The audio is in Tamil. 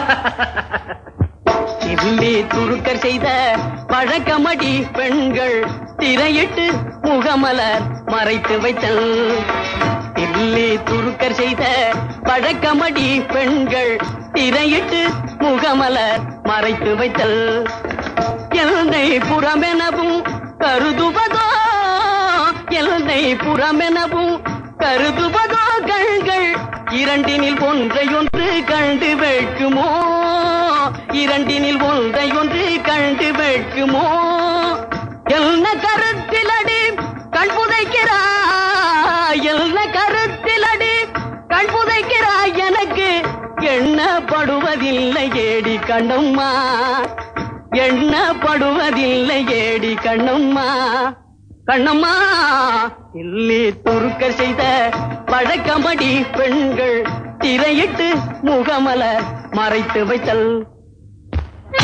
இல்லி துருக்கர் செய்த பழக்கமடி பெண்கள் திரையிட்டு முகமலர் மறைத்து வைத்தல் இல்லி துருக்கர் செய்த பழக்கமடி பெண்கள் திரையிட்டு முகமலர் மறைத்து வைத்தல் எல்லை புறமெனவும் கருதுவதோ எல்லை புறமெனவும் கருதுவதோ கண்கள் இரண்டினில் ஒன்றை ஒன்று கண்டு வைக்குமோ இரண்டினில் ஒன்றை ஒன்று கண்டு வைக்குமோ என்ன கருத்திலடி கண் புதைக்கிறாய் என்ன கருத்திலடி கண் புதைக்கிறாய் எனக்கு எண்ணப்படுவதில்லை ஏடி கண்ணம்மா எண்ணப்படுவதில்லை ஏடி கண்ணம்மா கண்ணம்மா இல்லி துருக்கர் செய்த பழக்கமடி பெண்கள் திரையிட்டு முகமல மறைத்து வைத்தல்